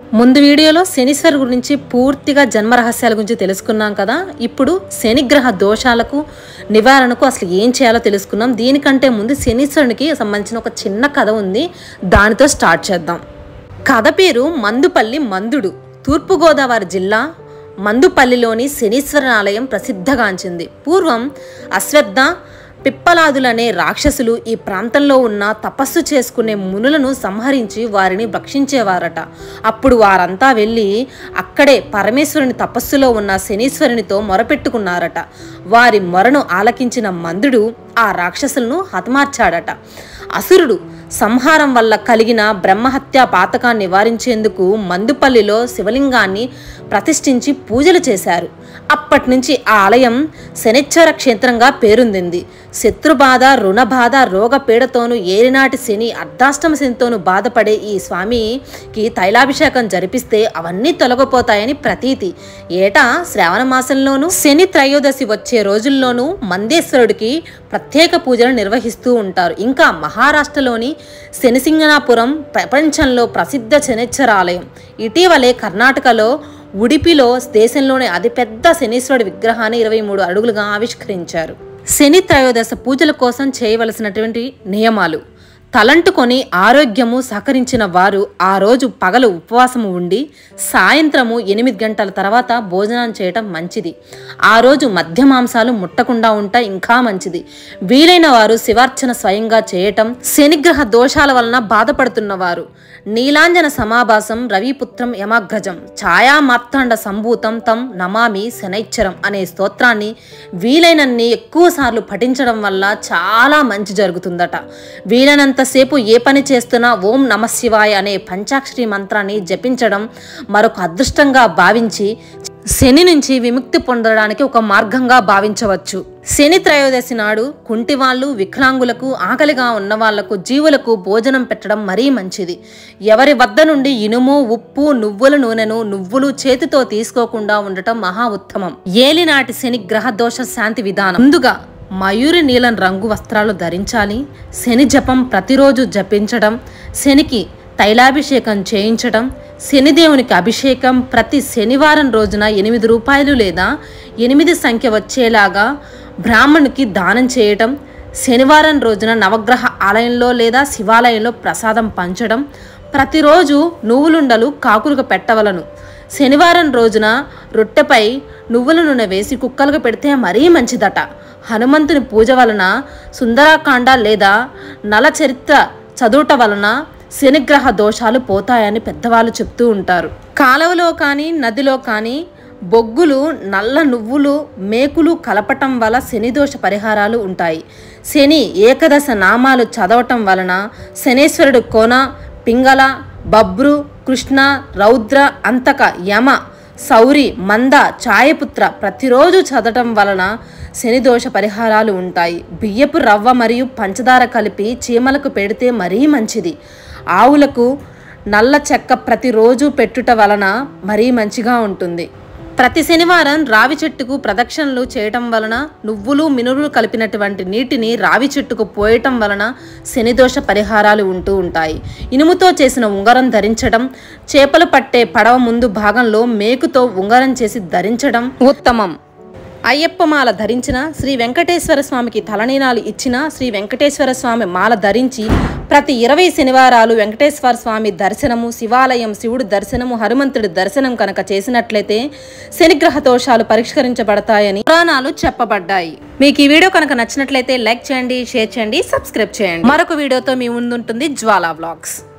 ముందు వీడియోలో శనీశ్వర్ గురించి పూర్తిగా జన్మ రహస్యాల గురించి తెలుసుకున్నాం కదా ఇప్పుడు శనిగ్రహ దోషాలకు నివారణకు అసలు ఏం చేయాలో తెలుసుకున్నాం దీనికంటే ముందు శనీశ్వరునికి సంబంధించిన ఒక చిన్న కథ ఉంది దానితో స్టార్ట్ చేద్దాం కథ పేరు మందుపల్లి మందుడు తూర్పుగోదావరి జిల్లా మందుపల్లిలోని శనీశ్వర ఆలయం ప్రసిద్ధగాంచింది పూర్వం అశ్వత్థ పిప్పలాదులనే రాక్షసులు ఈ ప్రాంతంలో ఉన్న తపస్సు చేసుకునే మునులను సంహరించి వారిని భక్షించేవారట అప్పుడు వారంతా వెళ్ళి అక్కడే పరమేశ్వరుని తపస్సులో ఉన్న శనీశ్వరునితో మొరపెట్టుకున్నారట వారి మొరను ఆలకించిన మందుడు ఆ రాక్షసులను హతమార్చాడట అసురుడు సంహారం వల్ల కలిగిన బ్రహ్మహత్య పాతకాన్ని నివారించేందుకు మందుపల్లిలో శివలింగాన్ని ప్రతిష్ఠించి పూజలు చేశారు అప్పటి నుంచి ఆ ఆలయం శనిశ్చర క్షేత్రంగా పేరొందింది శత్రుబాధ రుణబాధ రోగపీడతోనూ ఏలినాటి శని అర్ధాష్టమ శనితోనూ బాధపడే ఈ స్వామికి తైలాభిషేకం జరిపిస్తే అవన్నీ తొలగిపోతాయని ప్రతీతి ఏటా శ్రావణ మాసంలోనూ శని త్రయోదశి వచ్చే రోజుల్లోనూ మందేశ్వరుడికి ప్రత్యేక పూజలు నిర్వహిస్తూ ఉంటారు ఇంకా మహారాష్ట్రలోని శనిసింగనాపురం ప్రపంచంలో ప్రసిద్ధ శనిశ్చర ఆలయం ఇటీవలే కర్ణాటకలో ఉడిపిలో దేశంలోని అతిపెద్ద శనీశ్వరుడి విగ్రహాన్ని ఇరవై మూడు అడుగులుగా ఆవిష్కరించారు శని త్రయోదశ పూజల కోసం చేయవలసినటువంటి నియమాలు తలంటుకొని ఆరోగ్యము సహకరించిన వారు ఆ రోజు పగలు ఉపవాసము ఉండి సాయంత్రము ఎనిమిది గంటల తర్వాత భోజనం చేయటం మంచిది ఆ రోజు మధ్య మాంసాలు ముట్టకుండా ఉంటే ఇంకా మంచిది వీలైన వారు శివార్చన స్వయంగా చేయటం శనిగ్రహ దోషాల వలన బాధపడుతున్న వారు నీలాంజన సమాభాసం రవిపుత్రం యమాగ్రజం ఛాయా మార్తాండ సంభూతం తం నమామి శనైచ్చరం అనే స్తోత్రాన్ని వీలైనన్ని ఎక్కువ సార్లు పఠించడం వల్ల చాలా మంచి జరుగుతుందట వీలైనంతసేపు ఏ పని చేస్తున్నా ఓం నమ శివాయ అనే పంచాక్షరి మంత్రాన్ని జపించడం మరొక అదృష్టంగా భావించి శని నుంచి విముక్తి పొందడానికి ఒక మార్గంగా భావించవచ్చు శని త్రయోదశి నాడు కుంటివాళ్ళు వికలాంగులకు ఆకలిగా ఉన్న వాళ్లకు జీవులకు భోజనం పెట్టడం మరీ మంచిది ఎవరి వద్ద నుండి ఇనుము ఉప్పు నువ్వుల నూనెను నువ్వులు చేతితో తీసుకోకుండా ఉండటం మహా ఉత్తమం ఏలినాటి శని గ్రహ దోష శాంతి విధానం ముందుగా మయూరి నీలం రంగు వస్త్రాలు ధరించాలి శని జపం ప్రతిరోజు జపించడం శనికి తైలాభిషేకం చేయించడం శనిదేవునికి అభిషేకం ప్రతి శనివారం రోజున ఎనిమిది రూపాయలు లేదా ఎనిమిది సంఖ్య వచ్చేలాగా బ్రాహ్మణునికి దానం చేయటం శనివారం రోజున నవగ్రహ ఆలయంలో లేదా శివాలయంలో ప్రసాదం పంచడం ప్రతిరోజు నువ్వులుండలు కాకులుగా పెట్టవలను శనివారం రోజున రొట్టెపై నువ్వుల నూనె వేసి కుక్కలుగా పెడితే మరీ మంచిదట హనుమంతుని పూజ వలన సుందరాకాండ లేదా నల చరిత్ర చదువుట వలన శనిగ్రహ దోషాలు పోతాయని పెద్దవాళ్ళు చెప్తూ ఉంటారు కాలువలో కానీ నదిలో కానీ బొగ్గులు నల్ల నువ్వులు మేకులు కలపటం వల్ల శని దోష పరిహారాలు ఉంటాయి శని ఏకదశ నామాలు చదవటం వలన శనేశ్వరుడు కోన పింగళ బబ్రు కృష్ణ రౌద్ర అంతక యమ సౌరి మంద ఛాయపుత్ర ప్రతిరోజు చదవటం వలన శని దోష పరిహారాలు ఉంటాయి బియ్యపు రవ్వ మరియు పంచదార కలిపి చీమలకు పెడితే మరీ మంచిది ఆవులకు నల్ల చెక్క ప్రతిరోజు పెట్టుట వలన మరీ మంచిగా ఉంటుంది ప్రతి శనివారం రావి చెట్టుకు ప్రదక్షిణలు చేయటం వలన నువ్వులు మినురులు కలిపినటువంటి నీటిని రావి చెట్టుకు పోయటం వలన శనిదోష పరిహారాలు ఉంటూ ఉంటాయి ఇనుముతో చేసిన ఉంగరం ధరించడం చేపలు పట్టే పడవ ముందు భాగంలో మేకుతో ఉంగరం చేసి ధరించడం ఉత్తమం అయ్యప్ప మాల ధరించిన శ్రీ వెంకటేశ్వర స్వామికి తలనీనాలు ఇచ్చిన శ్రీ వెంకటేశ్వర స్వామి మాల ధరించి ప్రతి ఇరవై శనివారాలు వెంకటేశ్వర స్వామి దర్శనము శివాలయం శివుడు దర్శనము హనుమంతుడి దర్శనం కనుక చేసినట్లయితే శనిగ్రహ దోషాలు పరిష్కరించబడతాయని పురాణాలు చెప్పబడ్డాయి మీకు ఈ వీడియో కనుక నచ్చినట్లయితే లైక్ చేయండి షేర్ చేయండి సబ్స్క్రైబ్ చేయండి మరొక వీడియోతో మీ ముందుంటుంది జ్వాలా వ్లాగ్స్